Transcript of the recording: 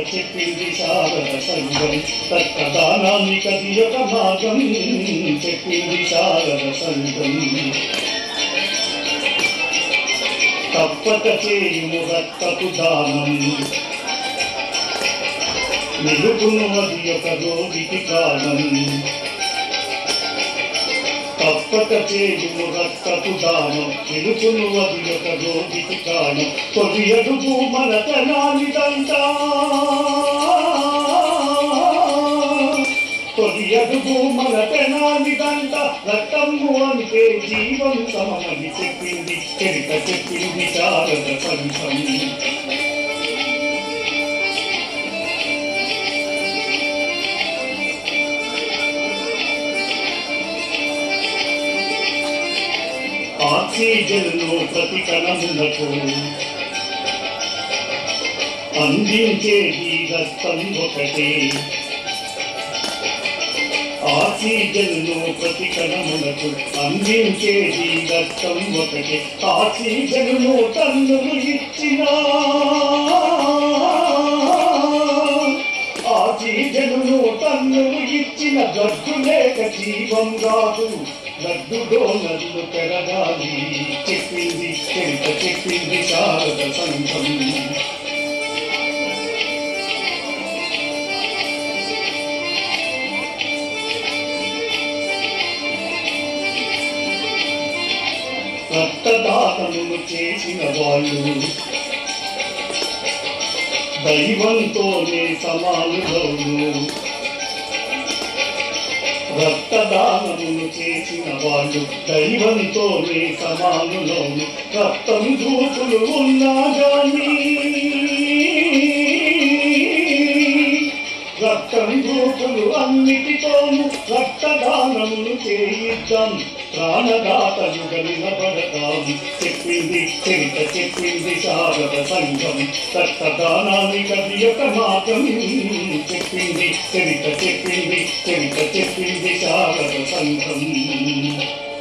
చెప్పింది శారద సంఘం తత్కదానాన్ని కది ఒక భాగం చెప్పింది శారద సంఘం తప్పక చేయుము రక్తపు దానం నిలుపును అది ఒక రోగికి కాలం తప్పక చేయుము రక్తపు దానం నిలుపును అది ఒక రోగికి కాలం తొలి అడుగు మన తనానిదంతా తొలి అడుగు మన తెనాలిదంట రక్తము అంటే జీవం సమమని చెప్పింది చరిత చెప్పింది శారద పంచం ఆక్సిజన్ను ప్రతి కణములకు అందించేది రక్తం ఒకటే ఆక్సిజన్ను ప్రతి కణములకు అందించేది రక్తం ఒకటి ఆక్సిజన్ను తన్నులు ఇచ్చిన ఆక్సిజన్ను తన్నులు ఇచ్చిన గడ్డు లేక జీవం రాదు గడ్డులో నదులు పెరగాలి చెప్పింది చెంత చెప్పింది శారద సంఘం రక్తదాతములు చేసిన వాళ్ళు దైవంతోనే సమానులవును రక్తదానములు చేసిన వాళ్ళు దైవంతోనే సమానులవును రక్తం దూకులు ఉన్నా గానీ రక్తం రూపులు అన్నిటితోనూ రక్తదానములు చేయిద్దాం ప్రాణదాతలుగా నిలబడతాం చెప్పింది చరిత చెప్పింది శారద సంఘం రక్తదానాన్ని కది ఒక మార్గం చెప్పింది చరిత చెప్పింది చరిత చెప్పింది శారద సంఘం